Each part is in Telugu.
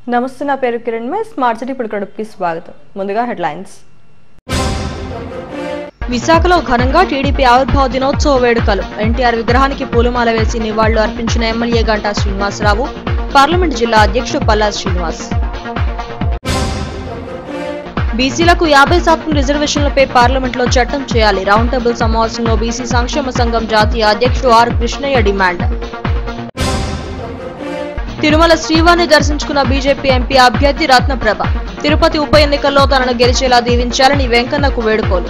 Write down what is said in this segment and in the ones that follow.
నమస్తే నా పేరు కిరణ్ మే స్మార్ట్ సిటీ ఇప్పుడు కడుపుకి స్వాగతం ముందుగా హెడ్లైన్స్ విశాఖలో ఘనంగా టీడీపీ ఆవిర్భావ దినోత్సవ వేడుకలు ఎన్టీఆర్ విగ్రహానికి పూలమాల వేసి నివాళులు అర్పించిన ఎమ్మెల్యే గంటా శ్రీనివాసరావు పార్లమెంట్ జిల్లా అధ్యక్షుడు పల్లా శ్రీనివాస్ బీసీలకు యాభై శాతం రిజర్వేషన్లపై పార్లమెంట్లో చట్టం చేయాలి రౌండ్ టేబుల్ సమావేశంలో బీసీ సంక్షేమ సంఘం జాతీయ అధ్యక్షుడు ఆర్ కృష్ణయ్య డిమాండ్ తిరుమల శ్రీవారిని దర్శించుకున్న బీజేపీ ఎంపీ అభ్యర్థి రత్నప్రభ తిరుపతి ఉప ఎన్నికల్లో తనను గెలిచేలా దీవించాలని వెంకన్నకు వేడుకోలు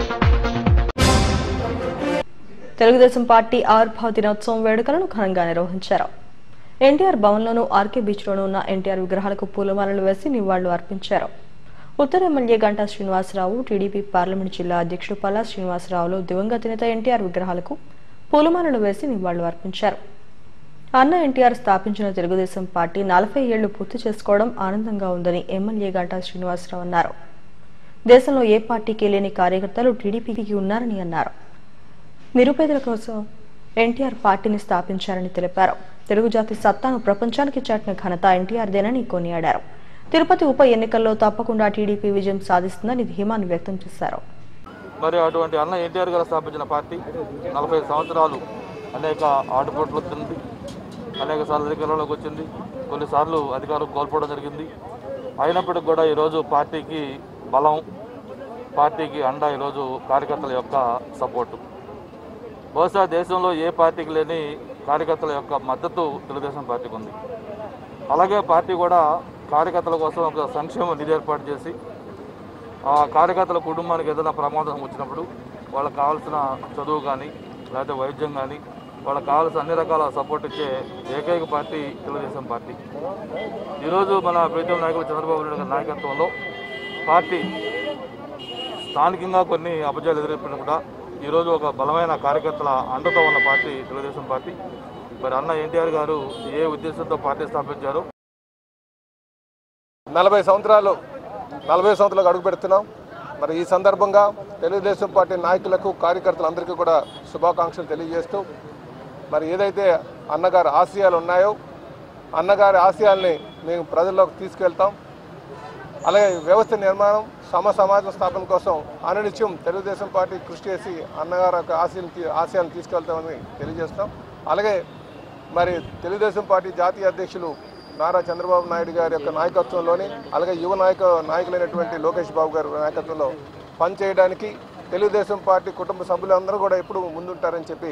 తెలుగుదేశం పార్టీ ఆవిర్భావ దినోత్సవం వేడుకలను ఘనంగా నిర్వహించారు ఎన్టీఆర్ భవన్లోను ఆర్కే బీచ్లోనూ ఉన్న ఎన్టీఆర్ విగ్రహాలకు పూలమాలలు వేసి నివాళులు అర్పించారు ఉత్తర MLA Ganta Srinivasa Rao TDP parliament జిల్లా అధ్యక్షుడు పల్లా శ్రీనివాసరావులు దివంగత నేత ఎన్టీఆర్ విగ్రహాలకు పూలమాలలు వేసి నివాళులు అర్పించారు అన్న ఎన్టీఆర్ స్థాపించిన తెలుగుదేశం పార్టీ నలభై ఏళ్లు పూర్తి చేసుకోవడం ఆనందంగా ఉందని ఎమ్మెల్యే గంటా శ్రీనివాసరావు అన్నారు దేశంలో ఏ పార్టీకి లేని కార్యకర్తలు టీడీపీకి ఉన్నారని అన్నారు నిరుపేదల కోసం ఎన్టీఆర్ పార్టీని స్థాపించారని తెలిపారు తెలుగు జాతి సత్తాను ప్రపంచానికి చాటిన ఘనత ఎన్టీఆర్దేనని కొనియాడారు తిరుపతి ఉప ఎన్నికల్లో తప్పకుండా టీడీపీ విజయం సాధిస్తుందని ధీమాను వ్యక్తం చేశారు మరి అటువంటి అన్న ఎన్టీఆర్ గారు స్థాపించిన పార్టీ నలభై సంవత్సరాలు అనేక ఆటుపోట్లు వచ్చింది అనేక సార్లు అధికారంలోకి వచ్చింది కొన్నిసార్లు అధికారం కోల్పోవడం జరిగింది అయినప్పటికీ కూడా ఈరోజు పార్టీకి బలం పార్టీకి అండ ఈరోజు కార్యకర్తల యొక్క సపోర్టు బహుశా దేశంలో ఏ పార్టీకి లేని కార్యకర్తల యొక్క మద్దతు తెలుగుదేశం పార్టీకి ఉంది అలాగే పార్టీ కూడా కార్యకర్తల కోసం ఒక సంక్షేమ నిధి ఏర్పాటు చేసి ఆ కార్యకర్తల కుటుంబానికి ఏదైనా ప్రమాదం వచ్చినప్పుడు వాళ్ళకి కావాల్సిన చదువు కానీ లేకపోతే వైద్యం కానీ వాళ్ళకి కావాల్సిన అన్ని రకాల సపోర్ట్ ఇచ్చే ఏకైక పార్టీ తెలుగుదేశం పార్టీ ఈరోజు మన ప్రీతం నాయకులు చంద్రబాబు నాయుడు గారి నాయకత్వంలో పార్టీ స్థానికంగా కొన్ని అపజయాలు ఎదురైపోయినా కూడా ఈరోజు ఒక బలమైన కార్యకర్తల అండతో ఉన్న పార్టీ తెలుగుదేశం పార్టీ మరి అన్న ఎన్టీఆర్ గారు ఏ ఉద్దేశంతో పార్టీ స్థాపించారో నలభై సంవత్సరాలు నలభై సంవత్సరాలకు అడుగు పెడుతున్నాం మరి ఈ సందర్భంగా తెలుగుదేశం పార్టీ నాయకులకు కార్యకర్తలందరికీ కూడా శుభాకాంక్షలు తెలియజేస్తూ మరి ఏదైతే అన్నగారి ఆశయాలు ఉన్నాయో అన్నగారి ఆశయాల్ని మేము ప్రజల్లోకి తీసుకెళ్తాం అలాగే వ్యవస్థ నిర్మాణం సమ సమాజం స్థాపన కోసం అనునిత్యం తెలుగుదేశం పార్టీ కృషి చేసి అన్నగారి యొక్క ఆశయం ఆశయాలను తీసుకెళ్తామని తెలియజేస్తాం అలాగే మరి తెలుగుదేశం పార్టీ జాతీయ అధ్యక్షులు నారా చంద్రబాబు నాయుడు గారి యొక్క నాయకత్వంలోని అలాగే యువ నాయక నాయకులైనటువంటి లోకేష్ బాబు గారి నాయకత్వంలో పనిచేయడానికి తెలుగుదేశం పార్టీ కుటుంబ సభ్యులందరూ కూడా ఎప్పుడు ముందుంటారని చెప్పి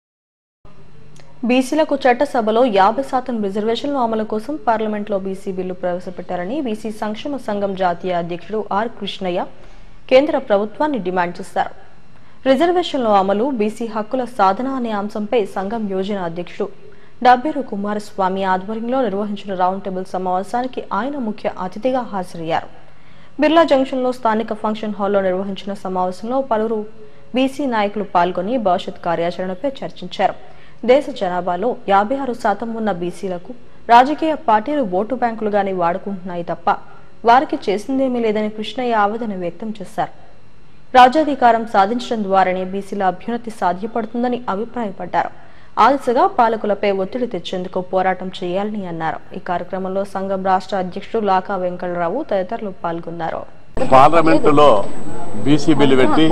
బీసీలకు చట్టసభలో యాభై శాతం రిజర్వేషన్ల అమలు కోసం పార్లమెంట్లో బీసీ బిల్లు ప్రవేశపెట్టారని బీసీ సంక్షేమ సంఘం జాతీయ అధ్యక్షుడు ఆర్ కృష్ణయ్య కేంద్ర ప్రభుత్వాన్ని డిమాండ్ చేశారు రిజర్వేషన్ల అమలు బీసీ హక్కుల సాధన అనే అంశంపై సంఘం యోజన అధ్యక్షుడు డబ్బేరు కుమారస్వామి ఆధ్వర్యంలో నిర్వహించిన రౌండ్ టేబుల్ సమావేశానికి ఆయన ముఖ్య అతిథిగా హాజరయ్యారు బిర్లా జంక్షన్లో స్థానిక ఫంక్షన్ హాల్లో నిర్వహించిన సమావేశంలో పలువురు బీసీ నాయకులు పాల్గొని భవిష్యత్ కార్యాచరణపై చర్చించారు దేశ జనాభాలో యాభై ఆరు శాతం ఉన్న బీసీలకు రాజకీయ పార్టీలు ఓటు బ్యాంకులుగానే వాడుకుంటున్నాయి తప్ప వారికి చేసిందేమీ లేదని కృష్ణయ్య ఆవేదన వ్యక్తం చేశారు రాజ్యాధికారం సాధించడం ద్వారానే బీసీల అభ్యున్నతి సాధ్యపడుతుందని అభిప్రాయపడ్డారు ఆ దిశగా పాలకులపై ఒత్తిడి తెచ్చేందుకు పోరాటం చేయాలని అన్నారు ఈ కార్యక్రమంలో సంఘం రాష్ట్ర అధ్యక్షుడు లాకా వెంకటరావు తదితరులు పాల్గొన్నారు పార్లమెంటులో బీసీ బిల్లు పెట్టి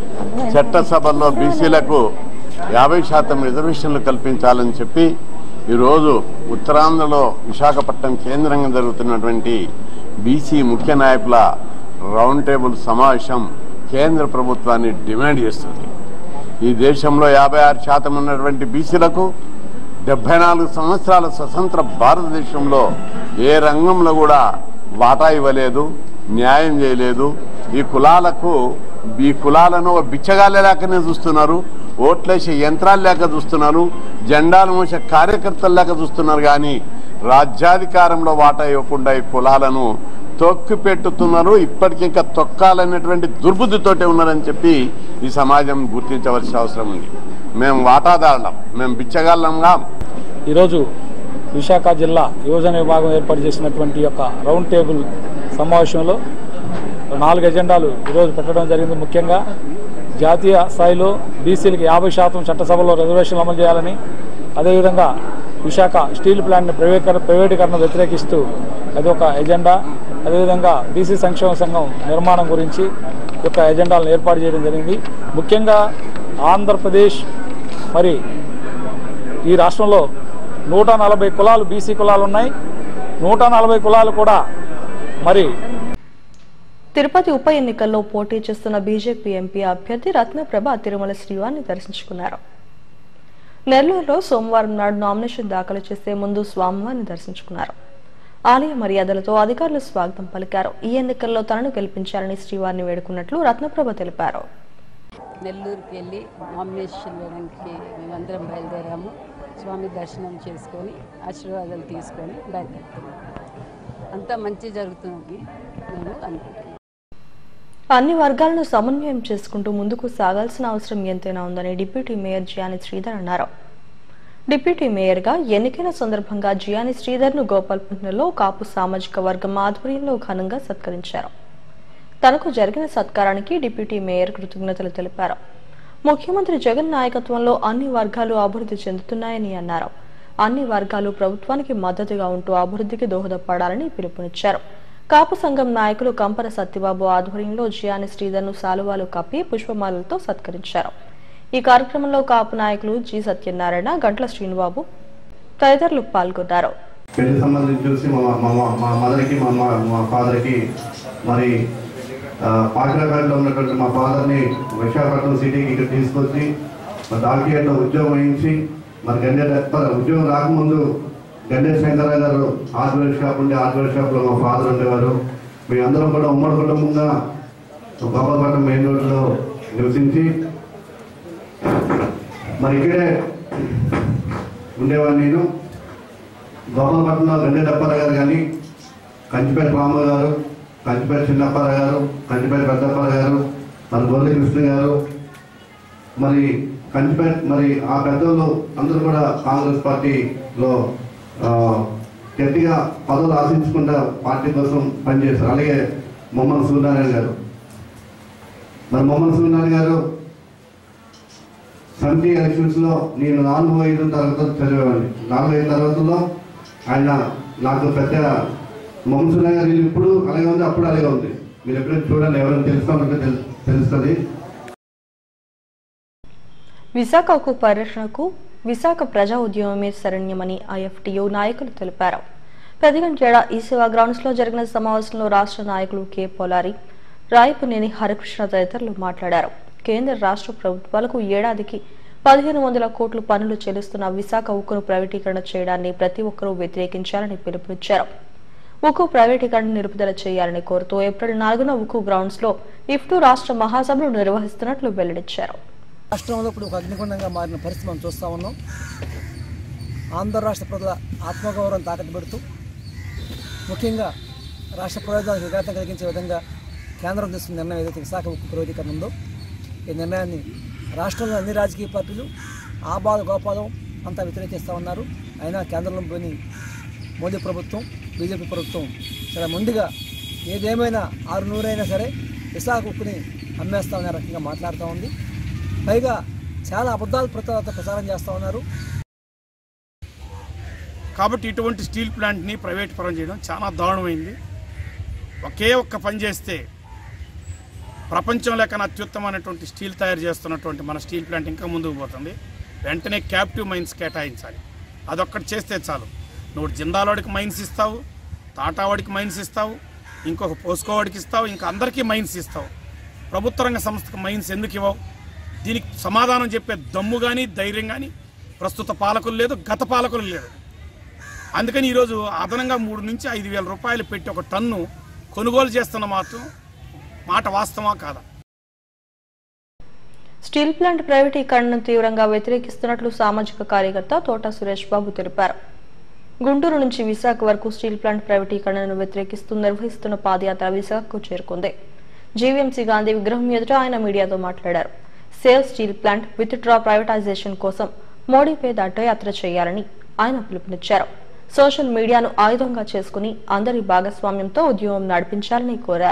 చట్టసభల్లో బీసీలకు యాభై శాతం రిజర్వేషన్లు కల్పించాలని చెప్పి ఈరోజు ఉత్తరాంధ్రలో విశాఖపట్నం కేంద్రంగా జరుగుతున్నటువంటి బీసీ ముఖ్య నాయకుల రౌండ్ టేబుల్ సమావేశం కేంద్ర ప్రభుత్వాన్ని డిమాండ్ చేస్తుంది ఈ దేశంలో యాభై ఆరు శాతం ఉన్నటువంటి బీసీలకు డెబ్బై నాలుగు సంవత్సరాల స్వతంత్ర భారతదేశంలో ఏ రంగంలో కూడా వాటా ఇవ్వలేదు న్యాయం చేయలేదు ఈ కులాలకు ఈ కులాలను ఒక బిచ్చగాళ్ళ లేకనే చూస్తున్నారు ఓట్లేసే యంత్రాలు లేక చూస్తున్నారు జెండాలు మోసే కార్యకర్తలు లేక చూస్తున్నారు కానీ రాజ్యాధికారంలో వాటా ఇవ్వకుండా ఈ కులాలను తొక్కి పెట్టుతున్నారు ఇప్పటికి ఇంకా తొక్కాలనేటువంటి దుర్బుద్ధితోటే ఉన్నారని చెప్పి ఈ సమాజం గుర్తించవలసిన అవసరం ఉంది మేము వాటాదారులం మేము బిచ్చగాళ్ళంగా ఈరోజు విశాఖ జిల్లా యువజన విభాగం ఏర్పాటు చేసినటువంటి యొక్క రౌండ్ టేబుల్ సమావేశంలో నాలుగు ఎజెండాలు ఈరోజు పెట్టడం జరిగింది ముఖ్యంగా జాతీయ స్థాయిలో బీసీలకు యాభై శాతం చట్టసభలో రిజర్వేషన్లు అమలు చేయాలని అదేవిధంగా విశాఖ స్టీల్ ప్లాంట్ని ప్రైవేకర ప్రైవేటీకరణ వ్యతిరేకిస్తూ అది ఒక ఎజెండా అదేవిధంగా బీసీ సంక్షేమ సంఘం నిర్మాణం గురించి ఈ యొక్క ఎజెండాలను ఏర్పాటు చేయడం జరిగింది ముఖ్యంగా ఆంధ్రప్రదేశ్ మరి ఈ రాష్ట్రంలో నూట నలభై కులాలు బీసీ కులాలు ఉన్నాయి నూట నలభై కులాలు కూడా మరి తిరుపతి ఉప ఎన్నికల్లో పోటీ చేస్తున్న బీజేపీ ఎంపీ అభ్యర్థి రత్నప్రభ తిరుమల శ్రీవారిని దర్శించుకున్నారు నెల్లూరులో సోమవారం నాడు నామినేషన్ దాఖలు చేసే ముందు స్వామివారిని దర్శించుకున్నారు ఆలయ మర్యాదలతో అధికారులు స్వాగతం పలికారు ఈ ఎన్నికల్లో తనను గెలిపించాలని శ్రీవారిని వేడుకున్నట్లు రత్నప్రభ తెలిపారు నెల్లూరుకి వెళ్ళి నామినేషన్ వేయడానికి మేమందరం బయలుదేరాము స్వామి దర్శనం చేసుకొని ఆశీర్వాదాలు తీసుకొని బయలుదేరుతున్నాం అంతా మంచి జరుగుతుంది మేము అనుకుంటున్నాం అన్ని వర్గాలను సమన్వయం చేసుకుంటూ ముందుకు సాగాల్సిన అవసరం ఎంతైనా ఉందని డిప్యూటీ మేయర్ జియాని శ్రీధర్ అన్నారు డిప్యూటీ మేయర్గా ఎన్నికైన సందర్భంగా జియాని శ్రీధర్ను గోపాల్పట్నంలో కాపు సామాజిక వర్గం ఆధ్వర్యంలో ఘనంగా సత్కరించారు తనకు జరిగిన సత్కారానికి డిప్యూటీ మేయర్ కృతజ్ఞతలు తెలిపారు ముఖ్యమంత్రి జగన్ నాయకత్వంలో అన్ని వర్గాలు అభివృద్ధి చెందుతున్నాయని అన్నారు అన్ని వర్గాలు ప్రభుత్వానికి మద్దతుగా ఉంటూ అభివృద్ధికి దోహదపడాలని పిలుపునిచ్చారు కాపు సంఘం నాయకులు కంపర సత్యబాబు ఆధ్వర్యంలో జియాని శ్రీధర్ను సాలువాలు కప్పి పుష్పమాలలతో సత్కరించారు ఈ కార్యక్రమంలో కాపు నాయకులు జి సత్యనారాయణ గంట్ల శ్రీనుబాబు తదితరులు పాల్గొన్నారు పెళ్లి సంబంధించి చూసి మా మా మా- మా మదర్కి మా మా మా ఫాదర్కి మరి ఆ, పాకిరాపేటలో ఉన్నటువంటి మా ఫాదర్ని విశాఖపట్నం సిటీకి ఇక్కడ తీసుకొచ్చి మరి డాక్టర్లో ఉద్యోగం వేయించి మరి గండే ఉద్యోగం రాకముందు గండే శంకరరావు గారు హార్డ్వేర్ షాప్ ఉండే హార్డ్వేర్ షాప్లో మా ఫాదర్ ఉండేవారు మేమందరం కూడా ఉమ్మడి కుటుంబంగా గోపాలపట్నం మెయిన్ రోడ్లో నివసించి మరి ఇక్కడే ఉండేవాడిని నేను గోపాలపట్నంలో గండే డప్పారావు గారు కానీ కంచిపేట రామరావు గారు కంచిపేట చిన్నప్పారావు గారు కంచిపేట పెద్దప్పారావు గారు మరి గొర్రె కృష్ణ గారు మరి కంచిపేట మరి ఆ పెద్దలు అందరూ కూడా కాంగ్రెస్ పార్టీలో ఆ, గట్టిగా పదవులు ఆశించకుండా పార్టీ కోసం పనిచేశారు అలాగే మొహమ్మద్ సూర్యనారాయణ గారు మరి మొహమ్మద్ సూర్యనారాయణ గారు సమితి ఎలక్షన్స్ లో నేను నాలుగు ఐదు తరగతులు చదివేవాడిని నాలుగు ఐదు తరగతుల్లో ఆయన నాకు పెద్ద మంసుల గారు ఇల్లు ఇప్పుడు అలాగే ఉంది అప్పుడు అలాగే ఉంది మీరు ఎప్పుడైనా చూడండి ఎవరైనా తెలుసుకోవాలంటే తెలు- తెలుస్తుంది విశాఖ ఉక్కు పరిరక్షణకు విశాఖ ప్రజా ఉద్యమమే శరణ్యమని ఐఎఫ్టియు నాయకులు తెలిపారు పెదగంటేడ ఈ సేవా గ్రౌండ్స్ లో జరిగిన సమావేశంలో రాష్ట్ర నాయకులు కె పొలారి రాయపునేని హరికృష్ణ తదితరులు మాట్లాడారు కేంద్ర రాష్ట్ర ప్రభుత్వాలకు ఏడాదికి పదిహేను వందల కోట్లు పనులు చెల్లిస్తున్న విశాఖ ఉక్కును ప్రైవేటీకరణ చేయడాన్ని ప్రతి ఒక్కరూ వ్యతిరేకించాలని పిలుపునిచ్చారు ఉక్కు ప్రైవేటీకరణ నిలుపుదల చేయాలని కోరుతూ ఏప్రిల్ నాలుగున ఉక్కు గ్రౌండ్స్ లో ఇఫ్టు రాష్ట్ర మహాసభలు నిర్వహిస్తున్నట్లు వెల్లడించారు రాష్ట్రంలో ఇప్పుడు ఒక అగ్నిగుండంగా మారిన పరిస్థితి మనం చూస్తూ ఉన్నాం ఆంధ్ర రాష్ట్ర ప్రజల ఆత్మగౌరవం తాకట్టు పెడుతూ ముఖ్యంగా రాష్ట్ర ప్రయోజనాలకు విఘాతం కలిగించే విధంగా కేంద్రం తీసుకున్న నిర్ణయం ఏదైతే విశాఖ ఉక్కు ప్రైవేటీకరణ ఉందో ఈ నిర్ణయాన్ని రాష్ట్రంలో అన్ని రాజకీయ పార్టీలు ఆబాద గోపాలం అంతా వ్యతిరేకిస్తూ ఉన్నారు అయినా కేంద్రంలోని మోదీ ప్రభుత్వం బీజేపీ ప్రభుత్వం చాలా ముందుగా ఏదేమైనా ఆరు నూరైనా సరే విశాఖ ఉక్కుని అమ్మేస్తామనే రకంగా మాట్లాడుతూ ఉంది పైగా చాలా అబద్ధాలు ప్రచార ప్రచారం చేస్తూ ఉన్నారు కాబట్టి ఇటువంటి స్టీల్ ప్లాంట్ని ప్రైవేట్ పరం చేయడం చాలా దారుణమైంది ఒకే ఒక్క పని చేస్తే ప్రపంచంలో కన్నా అత్యుత్తమైనటువంటి స్టీల్ తయారు చేస్తున్నటువంటి మన స్టీల్ ప్లాంట్ ఇంకా ముందుకు పోతుంది వెంటనే క్యాప్టివ్ మైన్స్ కేటాయించాలి అదొక్కటి చేస్తే చాలు నువ్వు జిందాలోడికి మైన్స్ ఇస్తావు టాటావాడికి మైన్స్ ఇస్తావు ఇంకొక పోస్కోవాడికి ఇస్తావు ఇంకా అందరికీ మైన్స్ ఇస్తావు ప్రభుత్వ రంగ సంస్థకు మైన్స్ ఎందుకు ఇవ్వవు దీనికి సమాధానం చెప్పే దమ్ము కానీ ధైర్యం కానీ ప్రస్తుత పాలకులు లేదు గత పాలకులు లేదు అందుకని ఈరోజు అదనంగా మూడు నుంచి ఐదు వేల రూపాయలు పెట్టి ఒక టన్ను కొనుగోలు చేస్తున్న మాత్రం మాట వాస్తవా కాదా స్టీల్ ప్లాంట్ ప్రైవేటీకరణను తీవ్రంగా వ్యతిరేకిస్తున్నట్లు సామాజిక కార్యకర్త తోట సురేష్ బాబు తెలిపారు గుంటూరు నుంచి విశాఖ వరకు స్టీల్ ప్లాంట్ ప్రైవేటీకరణను వ్యతిరేకిస్తూ నిర్వహిస్తున్న పాదయాత్ర విశాఖకు చేరుకుంది జీవీఎంసీ గాంధీ విగ్రహం ఎదుట ఆయన మీడియాతో మాట్లాడారు save steel plant withdraw privatization కోసం మోడీపై దండయాత్ర చేయాలని ఆయన పిలుపునిచ్చారు సోషల్ మీడియాను ఆయుధంగా చేసుకుని అందరి భాగస్వామ్యంతో ఉద్యమం నడిపించాలని కోరారు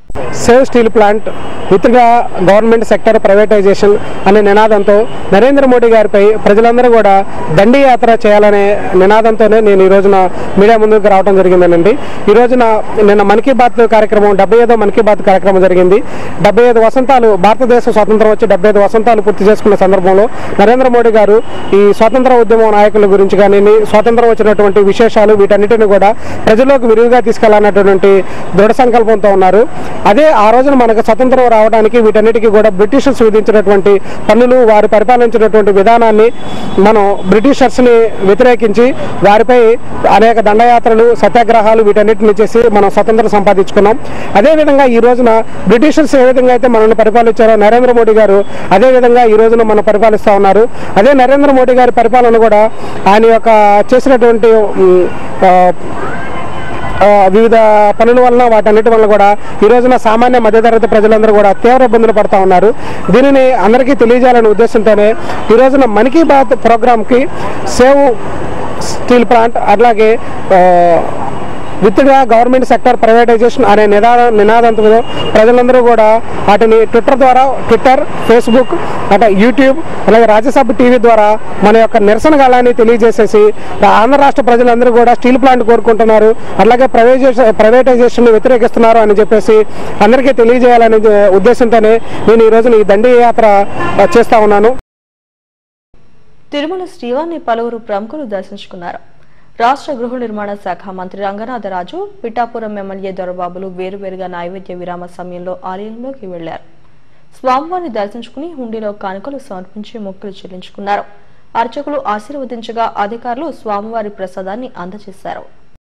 సేవ్ స్టీల్ ప్లాంట్ విత్గా గవర్నమెంట్ సెక్టర్ ప్రైవేటైజేషన్ అనే నినాదంతో నరేంద్ర మోడీ గారిపై ప్రజలందరూ కూడా దండి యాత్ర చేయాలనే నినాదంతోనే నేను ఈ రోజున మీడియా ముందుకు రావడం జరిగిందనండి ఈ రోజున నిన్న మన్ కీ బాత్ కార్యక్రమం డెబ్బై ఐదో మన్ కీ బాత్ కార్యక్రమం జరిగింది డెబ్బై ఐదు వసంతాలు భారతదేశ స్వాతంత్రం వచ్చి డెబ్బై ఐదు వసంతాలు పూర్తి చేసుకున్న సందర్భంలో నరేంద్ర మోడీ గారు ఈ స్వాతంత్ర ఉద్యమం నాయకుల గురించి కానీ స్వాతంత్రం వచ్చినటువంటి విశేషాలు వీటన్నిటిని కూడా ప్రజల్లోకి విరివిగా తీసుకెళ్లాలన్నటువంటి దృఢ సంకల్పంతో ఉన్నారు అదే ఆ రోజున మనకు స్వతంత్రం రావడానికి వీటన్నిటికీ కూడా బ్రిటిషర్స్ విధించినటువంటి పన్నులు వారు పరిపాలించినటువంటి విధానాన్ని మనం బ్రిటిషర్స్ని వ్యతిరేకించి వారిపై అనేక దండయాత్రలు సత్యాగ్రహాలు వీటన్నిటిని చేసి మనం స్వతంత్రం సంపాదించుకున్నాం అదేవిధంగా ఈ రోజున బ్రిటిషర్స్ ఏ విధంగా అయితే మనల్ని పరిపాలించారో నరేంద్ర మోడీ గారు అదే విధంగా ఈ రోజున మనం పరిపాలిస్తూ ఉన్నారు అదే నరేంద్ర మోడీ గారి పరిపాలన కూడా ఆయన యొక్క చేసినటువంటి ఉమ్, ఆ, ఆ, వివిధ పనుల వలన వాటన్నిటి వలన కూడా ఈ రోజున సామాన్య మధ్యతరగతి ప్రజలందరూ కూడా తీవ్ర ఇబ్బందులు పడుతూ ఉన్నారు దీనిని అందరికీ తెలియజేయాలనే ఉద్దేశంతోనే ఈ రోజున మన్ కీ బాత్ ప్రోగ్రామ్కి సేవ్ స్టీల్ ప్లాంట్ అలాగే ఆ, విత్గా గవర్నమెంట్ సెక్టర్ ప్రైవేటైజేషన్ అనే నినాద నినాదంతో ప్రజలందరూ కూడా వాటిని ట్విట్టర్ ద్వారా ట్విట్టర్ ఫేస్బుక్ అంటే యూట్యూబ్ అలాగే రాజ్యసభ టీవీ ద్వారా మన యొక్క నిరసన గాలాన్ని తెలియజేసేసి ఆంధ్ర రాష్ట్ర ప్రజలందరూ కూడా స్టీల్ ప్లాంట్ కోరుకుంటున్నారు అలాగే ప్రైవేటైజేషన్ ప్రైవేటైజేషన్ వ్యతిరేకిస్తున్నారు అని చెప్పేసి అందరికీ తెలియజేయాలనే ఉద్దేశంతోనే నేను ఈ రోజున ఈ దండి యాత్ర ఆ, చేస్తా ఉన్నాను తిరుమల శ్రీవారిని పలువురు ప్రముఖులు దర్శించుకున్నారు రాష్ట్ర గృహ నిర్మాణ శాఖ మంత్రి రంగనాథరాజు పిఠాపురం ఎమ్మెల్యే దొరబాబులు వేరువేరుగా నైవేద్య విరామ సమయంలో ఆలయంలోకి వెళ్లారు స్వామివారిని దర్శించుకుని హుండీలో కానుకలు సమర్పించి మొక్కులు చెల్లించుకున్నారు అర్చకులు ఆశీర్వదించగా అధికారులు స్వామివారి ప్రసాదాన్ని అందజేశారు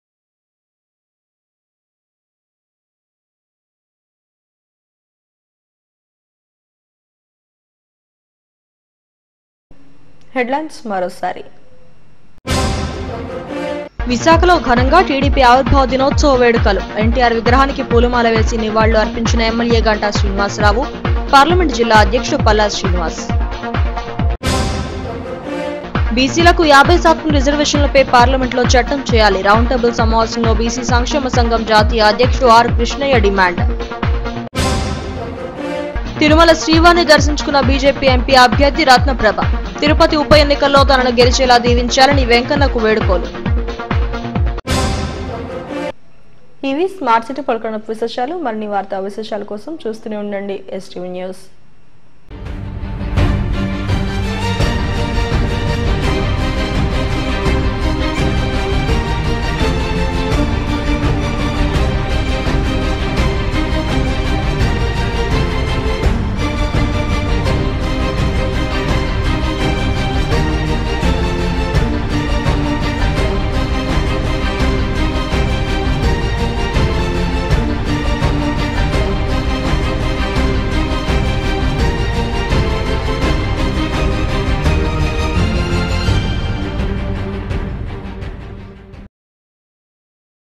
హెడ్లైన్స్ మరోసారి విశాఖలో ఘనంగా టీడీపీ ఆవిర్భావ దినోత్సవ వేడుకలు ఎన్టీఆర్ విగ్రహానికి పూలమాల వేసి నివాళులు అర్పించిన ఎమ్మెల్యే గంటా శ్రీనివాసరావు పార్లమెంట్ జిల్లా అధ్యక్షుడు పల్లా శ్రీనివాస్ బీసీలకు యాభై శాతం రిజర్వేషన్లపై పార్లమెంట్లో చట్టం చేయాలి రౌండ్ టేబుల్ సమావేశంలో బీసీ సంక్షేమ సంఘం జాతీయ అధ్యక్షుడు ఆర్ కృష్ణయ్య డిమాండ్ తిరుమల శ్రీవారిని దర్శించుకున్న బీజేపీ ఎంపీ అభ్యర్థి రత్నప్రభ తిరుపతి ఉప ఎన్నికల్లో తనను గెలిచేలా దీవించాలని వెంకన్నకు వేడుకోలు ఇవి స్మార్ట్ సిటీ పలుకున్న విశేషాలు మరిన్ని వార్తా విశేషాల కోసం చూస్తూనే ఉండండి ఎస్టీవీ న్యూస్